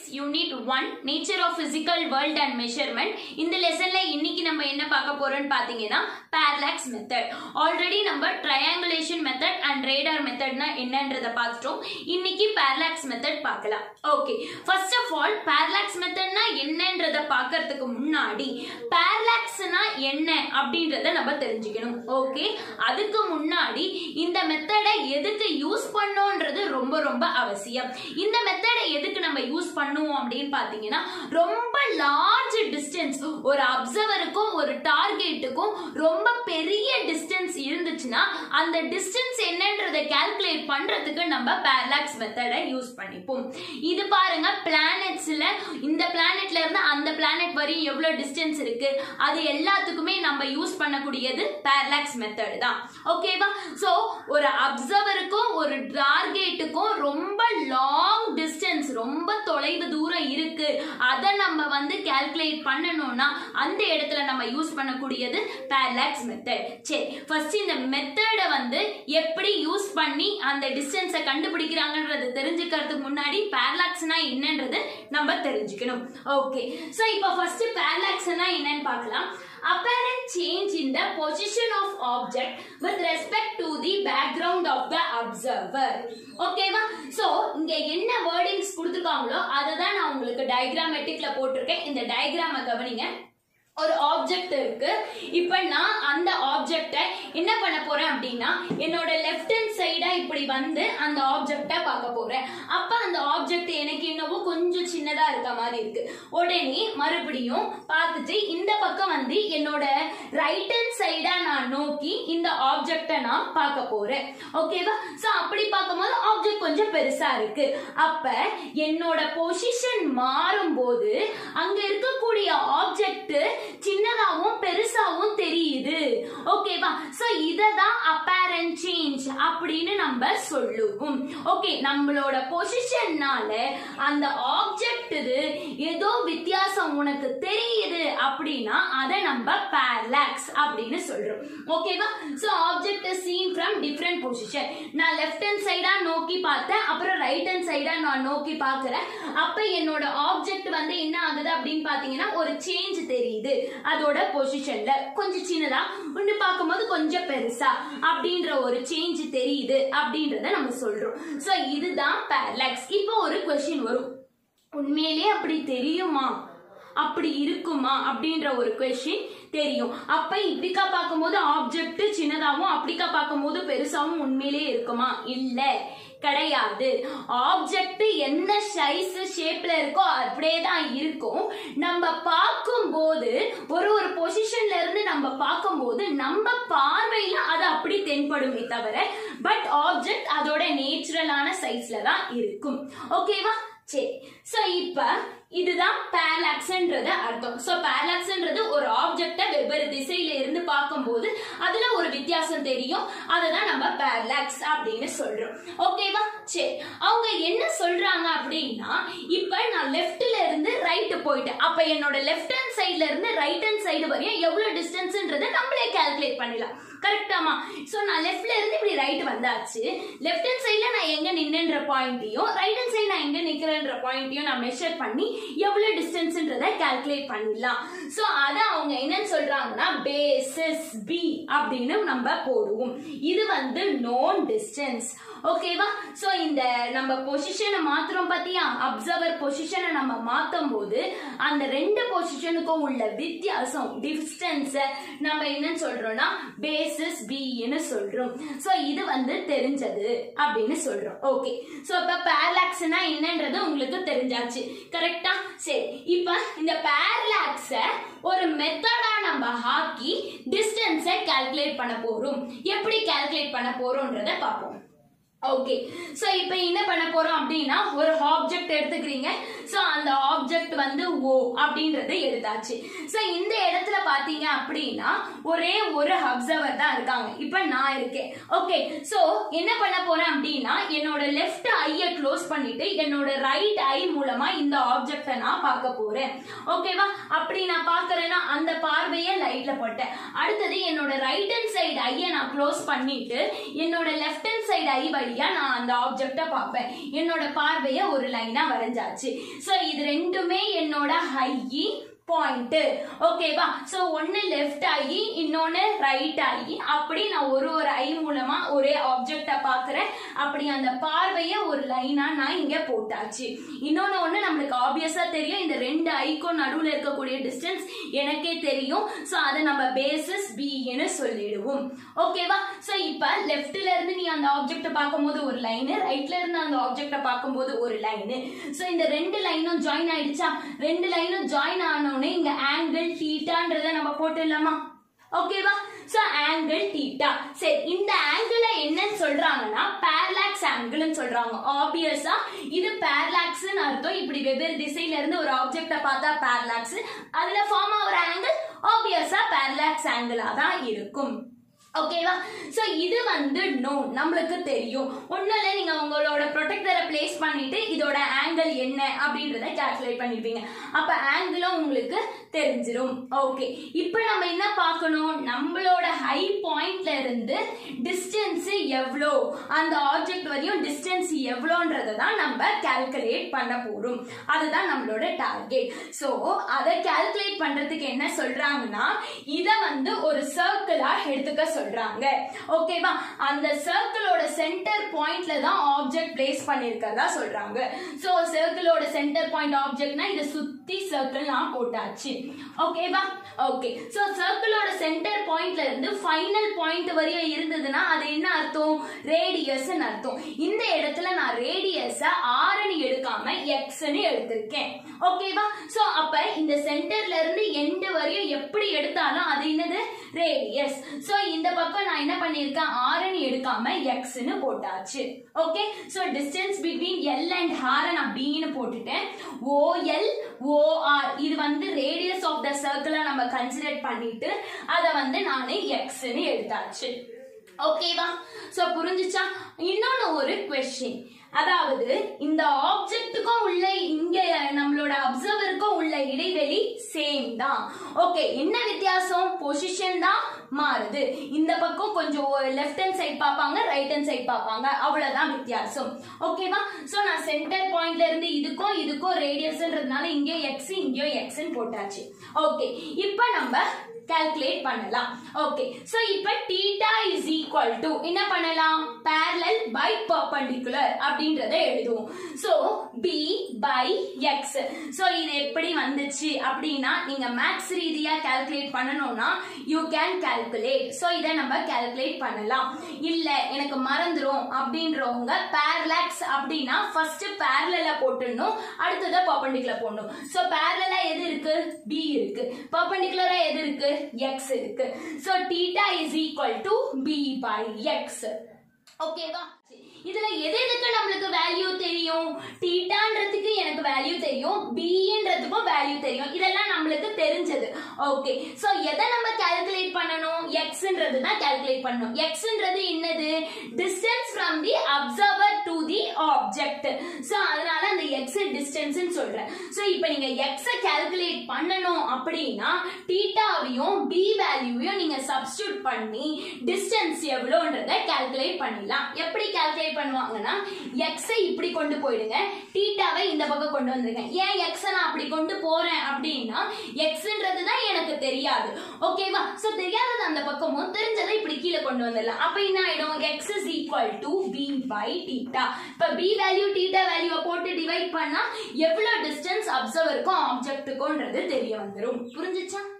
unit one nature of physical world and measurement இந்த லெசன்ல இன்னைக்கு நம்ம என்ன பார்க்க போறோம்னு பாத்தீங்கன்னா பேரலாக்ஸ் மெத்தட் ஆல்ரெடி நம்ம ட்ரையாங்குலேஷன் மெத்தட் அண்ட் ரேடார் மெத்தட்னா என்னன்றத பார்த்துட்டோம் இன்னைக்கு பேரலாக்ஸ் மெத்தட் பார்க்கலாம் okay first of all parallax மெத்தட்னா என்னன்றத பார்க்கறதுக்கு முன்னாடி பேரலாக்ஸ்னா என்ன அப்படின்றத நம்ம தெரிஞ்சுக்கணும் ஓகே அதுக்கு முன்னாடி இந்த மெத்தடை எதுக்கு யூஸ் பண்ணோன்றது ரொம்ப ரொம்ப அவசியம் இந்த மெத்தடை எதுக்கு நம்ம யூஸ் பண்ணுவோம் அப்படின்னு பார்த்தீங்கன்னா ரொம்ப லார்ஜ் டிஸ்டன்ஸ் ஒரு அப்சர்வருக்கும் ஒரு டார்கெட்டுக்கும் ரொம்ப பெரிய டிஸ்டன்ஸ் இருந்துச்சுன்னா அந்த டிஸ்டன்ஸ் என்னன்றதை கால்குலேட் பண்றதுக்கு நம்ம பேரலாக்ஸ் மெத்தடை யூஸ் பண்ணிப்போம் இது பாருங்க பிளானட்ஸ்ல இந்த பிளானட்ல இருந்து அந்த பிளானட் வரையும் எவ்வளவு டிஸ்டன்ஸ் இருக்கு அது எல்லாத்துக்குமே நம்ம யூஸ் பண்ணக்கூடியது பேரலாக்ஸ் மெத்தட் தான் ஓகேவா சோ ஒரு அப்சர்வருக்கும் ஒரு டார்கெட்டுக்கும் ரொம்ப லாங் டிஸ்டன்ஸ் ரொம்ப தொலைவு தூரம் இருக்கு அதை நம்ம வந்து கால்குலேட் பண்ணணும்னா அந்த இடத்துல நம்ம யூஸ் பண்ணக்கூடியது பேரலாக்ஸ் மெத்தட் சரி ஃபர்ஸ்ட் இந்த மெத்தடை வந்து எப்படி யூஸ் பண்ணி அந்த டிஸ்டன்ஸை கண்டுபிடிக்கிறாங்கன்றது தெரிஞ்சுக்கிறதுக்கு முன்னாடி பேரலாக்ஸ்னா என்னன்றது நம்ம தெரிஞ்சுக்கணும் ஓகே ஸோ இப்போ ஃபர்ஸ்ட் பேரலாக்ஸ்னா என்னன்னு பார்க்கலாம் apparent change in the position of object with respect to the background of the observer ஓகேவா சோ இங்க என்ன வேர்டிங்ஸ் கொடுத்துருக்காங்களோ அதை தான் நான் உங்களுக்கு டயக்ராமேட்டிக்ல போட்டிருக்கேன் இந்த டயக்ராம கவனிங்க ஒரு ஆப்ஜெக்ட் இருக்கு இப்ப நான் அந்த ஆப்ஜெக்டை என்ன பண்ண போறேன் அப்படின்னா என்னோட லெஃப்ட் ஹேண்ட் சைடா இப்படி வந்து அந்த ஆப்ஜெக்டை பார்க்க போறேன் அப்ப அந்த ஆப்ஜெக்ட் எனக்கு என்னவோ கொஞ்சம் சின்னதா இருக்க மாதிரி இருக்கு உடனே மறுபடியும் பார்த்துட்டு இந்த பக்கம் வந்து என்னோட ரைட் ஹேண்ட் சைடா நான் நோக்கி இந்த ஆப்ஜெக்டை நான் பார்க்க போறேன் ஓகேவா சோ அப்படி பார்க்கும்போது ஆப்ஜெக்ட் கொஞ்சம் பெருசா இருக்கு அப்ப என்னோட பொசிஷன் மாறும்போது அங்க இருக்கக்கூடிய ஆப்ஜெக்ட் சின்னதாவும் பெருசாவும் தெரியுது ஓகேவா சோ இத தான் அப்பேரண்ட் சேஞ்ச் அப்படின்னு நம்ம சொல்லுவோம் ஓகே நம்மளோட பொசிஷன்னால அந்த ஆப்ஜெக்ட் இது ஏதோ வித்தியாசம் உனக்கு தெரியுது அப்படின்னா அதை நம்ம பேரலாக்ஸ் அப்படின்னு சொல்றோம் ஓகேவா so object seen from different position நான் லெஃப்ட் ஹேண்ட் சைடா நோக்கி பார்த்தேன் அப்புறம் ரைட் ஹேண்ட் சைடா நான் நோக்கி பார்க்கறேன் அப்ப என்னோட ஆப்ஜெக்ட் வந்து என்ன ஆகுது அப்படின்னு பாத்தீங்கன்னா ஒரு சேஞ்ச் தெரியுது அதோட பொசிஷன்ல கொஞ்சம் சின்னதா ஒண்ணு பார்க்கும்போது கொஞ்சம் பெருசா அப்படின்ற ஒரு சேஞ்ச் தெரியுது அப்படின்றத நம்ம சொல்றோம் சோ இதுதான் பேரலாக்ஸ் இப்போ ஒரு கொஸ்டின் வரும் உண்மையிலேயே அப்படி தெரியுமா அப்படி இருக்குமா அப்படின்ற ஒரு கொஸ்டின் தெரியும் அப்ப இப்படிக்கா பார்க்கும்போது ஆப்ஜெக்ட் சின்னதாவும் அப்படிக்கா பார்க்கும்போது பெருசாவும் உண்மையிலேயே இருக்குமா இல்ல கிடையாது ஆப்ஜெக்ட் என்ன சைஸ் ஷேப்ல இருக்கோ அப்படியே தான் இருக்கும் நம்ம பார்க்கும்போது ஒரு ஒரு பொசிஷன்ல இருந்து நம்ம பார்க்கும்போது நம்ம பார்வையில அது அப்படி தென்படுமே தவிர பட் ஆப்ஜெக்ட் அதோட நேச்சுரலான சைஸ்ல தான் இருக்கும் ஓகேவா சரி சோ இப்ப இதுதான் பேரலாக்ஸ்ன்றது அர்த்தம் சோ பேரலாக்ஸ்ன்றது ஒரு ஆப்ஜெக்ட வெவ்வேறு திசையில இருந்து பார்க்கும்போது அதுல ஒரு வித்தியாசம் தெரியும் அததான் நம்ம பேரலாக்ஸ் அப்படின்னு சொல்றோம் ஓகேவா சரி அவங்க என்ன சொல்றாங்க அப்படின்னா இப்ப நான் லெஃப்ட்ல இருந்து ரைட் போயிட்டேன் அப்ப என்னோட லெஃப்ட் ஹேண்ட் சைடுல இருந்து ரைட் ஹேண்ட் சைடு வரையும் எவ்வளவு டிஸ்டன்ஸ்ன்றதை நம்மளே கால்குலேட் பண்ணிடலாம் கரெக்டாமா சோ நான் லெஃப்ட்ல இருந்து இப்படி ரைட் வந்தாச்சு லெஃப்ட் ஹேண்ட் சைடுல நான் எங்க நின்னுன்ற பாயிண்ட்டையும் ரைட் ஹேண்ட் சைடு நான் எங்க நிக்கிறேன்ற பாயிண்ட்டையும் நான் மெஷர் பண்ணி எவ்வளவு டிஸ்டன்ஸ்ன்றதை கால்குலேட் பண்ணிடலாம் சோ அத அவங்க என்னன்னு சொல்றாங்கன்னா பேசிஸ் பி அப்படின்னு நம்ம போடுவோம் இது வந்து நோன் டிஸ்டன்ஸ் ஓகேவா சோ இந்த நம்ம பொசிஷனை மாத்துறோம் பாத்தியா அப்சர்வர் பொசிஷனை நம்ம மாத்தும் போது அந்த ரெண்டு பொசிஷனுக்கும் உள்ள வித்தியாசம் டிஸ்டன்ஸ் நம்ம என்னன்னு சொல்றோம்னா பேசிஸ் பின்னு சொல்றோம் சோ இது வந்து தெரிஞ்சது அப்படின்னு சொல்றோம் ஓகே சோ இப்ப பேரலாக்ஸ்னா என்னன்றது உங்களுக்கு தெரிஞ்சாச்சு கரெக்டா சரி இப்ப இந்த பேரலாக்ஸ ஒரு மெத்தடா நம்ம ஆக்கி டிஸ்டன்ஸை கால்குலேட் பண்ண போறோம் எப்படி கால்குலேட் பண்ண போறோம்ன்றத பார்ப்போம் ஓகே சோ இப்போ என்ன பண்ண போறோம் அப்படின்னா ஒரு ஆப்ஜெக்ட் எடுத்துக்கிறீங்க சோ அந்த ஆப்ஜெக்ட் வந்து ஓ அப்படின்றத எடுத்தாச்சு சோ இந்த இடத்துல பாத்தீங்க அப்படின்னா ஒரே ஒரு அப்சர்வர் தான் இருக்காங்க இப்போ நான் இருக்கேன் ஓகே சோ என்ன பண்ண போறேன் அப்படின்னா என்னோட லெஃப்ட் ஐய க்ளோஸ் பண்ணிட்டு என்னோட ரைட் ஐ மூலமா இந்த ஆப்ஜெக்டை நான் பார்க்க போறேன் ஓகேவா அப்படி நான் பார்க்கறேன்னா அந்த பார்வையை லைட்ல போட்டேன் அடுத்தது என்னோட ரைட் ஹேண்ட் சைடு ஐய நான் க்ளோஸ் பண்ணிட்டு என்னோட லெஃப்ட் ஹேண்ட் சைடு ஐ வழி வழியா நான் அந்த ஆப்ஜெக்ட பார்ப்பேன் என்னோட பார்வைய ஒரு லைனா வரைஞ்சாச்சு சோ இது ரெண்டுமே என்னோட ஹை பாயிண்ட் ஓகேவா சோ ஒன்னு லெஃப்ட் ஆகி இன்னொன்னு ரைட் ஆகி அப்படி நான் ஒரு ஒரு ஐ மூலமா ஒரே ஆப்ஜெக்ட பாக்குறேன் அப்படி அந்த பார்வைய ஒரு லைனா நான் இங்க போட்டாச்சு இன்னொன்னு ஒண்ணு நம்மளுக்கு ஆப்வியஸா தெரியும் இந்த ரெண்டு ஐக்கும் நடுவுல இருக்கக்கூடிய டிஸ்டன்ஸ் எனக்கே தெரியும் சோ அதை நம்ம பேசிஸ் பின்னு சொல்லிடுவோம் ஓகேவா சோ இப்ப லெஃப்ட்ல இருந்து நீ அந்த ஆப்ஜெக்ட பார்க்கும்போது ஒரு லைன் ரைட்ல இருந்து அந்த ஆப்ஜெக்ட பார்க்கும்போது ஒரு லைன் சோ இந்த ரெண்டு லைனும் ஜாயின் ஆயிடுச்சா ரெண்டு லைனும் ஜாயின் ஆனோடனே இங்க ஆங்கிள் தீட்டான்றத நம்ம போட்டுடலாமா ஓகேவா சோ ஆங்கிள் தீட்டா சரி இந்த ஆங்கிள் என்னன்னு சொல்றாங்கன்னா பேரலாக்ஸ் ஆங்கிள்னு சொல்றாங்க ஆப்வியஸா இது பேரலாக்ஸ்னு அர்த்தம் இப்படி வெவ்வேறு திசையில இருந்து ஒரு ஆப்ஜெக்ட பார்த்தா பேரலாக்ஸ் அதுல ஃபார்ம் ஆகிற ஆங்கிள் ஆப்வியஸா பேரலாக்ஸ் ஆங்கிளா தான் இருக்கும் ஓகேவா சோ இது வந்து நோ நம்மளுக்கு தெரியும் ஒண்ணுல நீங்க உங்களோட ப்ரொடெக்டரை பிளேஸ் பண்ணிட்டு இதோட ஆங்கிள் என்ன அப்படின்றத கால்குலேட் பண்ணிருப்பீங்க அப்ப ஆங்கிளும் உங்களுக்கு தெரிஞ்சிரும் ஓகே இப்போ நம்ம என்ன பார்க்கணும் நம்மளோட ஹை பாயிண்ட்ல இருந்து டிஸ்டன்ஸ் எவ்வளோ அந்த ஆப்ஜெக்ட் வரையும் டிஸ்டன்ஸ் எவ்வளோன்றதை தான் நம்ம கால்குலேட் பண்ண போறோம் அதுதான் நம்மளோட டார்கெட் சோ அதை கால்குலேட் பண்றதுக்கு என்ன சொல்றாங்கன்னா இத வந்து ஒரு சர்க்கிளா எடுத்துக்க சொல்றாங்க ஓகேவா அந்த சர்க்கிளோட சென்டர் பாயிண்ட்ல தான் ஆப்ஜெக்ட் பிளேஸ் பண்ணிருக்கதா சொல்றாங்க சோ சர்க்கிளோட சென்டர் பாயிண்ட் ஆப்ஜெக்ட்னா இத சுத்தி சர்க்கிள் நான் போட்டாச்சு ஓகேவா ஓகே சோ சர்க்கிளோட சென்டர் பாயிண்ட்ல இருந்து ஃபைனல் பாயிண்ட் வரையும் இருந்ததுன்னா அது என்ன அர்த்தம் ரேடியஸ் அர்த்தம் இந்த இடத்துல நான் ரேடியஸ ஆறுன்னு எடுக்காம எக்ஸ்னு எடுத்திருக்கேன் ஓகேவா சோ அப்ப இந்த சென்டர்ல இருந்து எண்ட் வரையும் எப்படி எடுத்தாலும் அது என்னது ரேடியஸ் சோ இந்த பக்கம் நான் என்ன பண்ணிருக்கேன் ஆறுன்னு எடுக்காம எக்ஸ்னு போட்டாச்சு okay so distance between L and R நான் பின்னு போட்டுட்டேன் ஓஎல் ஓஆர் இது வந்து ரேடியஸ் ஆஃப் த சர்க்கிளை நம்ம கன்சிடர் பண்ணிட்டு அதை வந்து நானே எக்ஸ்னு எடுத்தாச்சு ஓகேவா சோ புரிஞ்சுச்சா இன்னொன்னு ஒரு கொஸ்டின் அதாவது இந்த ஆப்ஜெக்ட்டுக்கும் உள்ள இங்க நம்மளோட அப்சர்வருக்கும் உள்ள இடைவெளி சேம் தான் ஓகே என்ன வித்தியாசம் பொசிஷன் தான் மாறுது இந்த பக்கம் கொஞ்சம் லெஃப்ட் ஹேண்ட் சைட் பார்ப்பாங்க ரைட் ஹேண்ட் சைட் பார்ப்பாங்க அவ்வளவுதான் வித்தியாசம் ஓகேவா சோ நான் சென்டர் பாயிண்ட்ல இருந்து இதுக்கும் இதுக்கும் ரேடியஸ்ன்றதுனால இங்கேயும் எக்ஸ் இங்கேயும் எக்ஸ்ன்னு போட்டாச்சு ஓகே இப்போ நம்ம கால்குலேட் பண்ணலாம் ஓகே சோ இப்போ தீட்டா இஸ் ஈக்குவல் டு என்ன பண்ணலாம் parallel பை perpendicular அப்படின்றத எழுதுவோம் சோ b பை x சோ இது எப்படி வந்துச்சு அப்படின்னா நீங்க மேத்ஸ் ரீதியா கால்குலேட் பண்ணனும்னா யூ கேன் கால்குலேட் சோ இதை நம்ம கால்குலேட் பண்ணலாம் இல்ல எனக்கு மறந்துரும் அப்படின்றவங்க பேரலாக்ஸ் அப்படின்னா ஃபர்ஸ்ட் பேரலல போட்டுடணும் அடுத்தது பர்பண்டிகுலர் போடணும் சோ பேரலா எது இருக்கு b இருக்கு பர்பண்டிகுலரா எது இருக்கு x இருக்கு so theta is equal to b by x ஓகேவா இதுல எது எதுக்கு நம்மளுக்கு வேல்யூ தெரியும் தீட்டான்றதுக்கு எனக்கு வேல்யூ தெரியும் பின்றதுக்கும் வேல்யூ தெரியும் இதெல்லாம் நம்மளுக்கு தெரிஞ்சது ஓகே சோ எதை நம்ம கால்குலேட் பண்ணணும் எக்ஸ்ன்றது தான் கால்குலேட் பண்ணணும் எக்ஸ்ன்றது என்னது distance from the observer to the object so அதனால அந்த எக்ஸ் டிஸ்டன்ஸ் சொல்றேன் சோ இப்போ நீங்க எக்ஸ கால்குலேட் பண்ணணும் அப்படின்னா தீட்டாவையும் பி வேல்யூவையும் நீங்க சப்ஸ்டியூட் பண்ணி டிஸ்டன்ஸ் எவ்வளோன்றத கால்குலேட் பண்ணிடலாம் எப்படி கால்குலேட் பண்ணுவாங்கன்னா எக்ஸை இப்படி கொண்டு போயிடுங்க தீட்டாவை இந்த பக்கம் கொண்டு வந்துருங்க ஏன் எக்ஸை நான் அப்படி கொண்டு போறேன் அப்படின்னா எக்ஸ்ன்றது தான் எனக்கு தெரியாது ஓகேவா சோ தெரியாதது அந்த பக்கமும் தெரிஞ்சதை இப்படி கீழே கொண்டு வந்துடலாம் அப்ப என்ன ஆயிடும் X is equal to B by theta இப்ப பி வேல்யூ தீட்டா வேல்யூவை போட்டு டிவைட் பண்ணா எவ்வளவு டிஸ்டன்ஸ் அப்சர்வருக்கும் ஆப்ஜெக்ட்டுக்கும்ன்றது தெரிய வந்துடும் புரிஞ்சுச்சா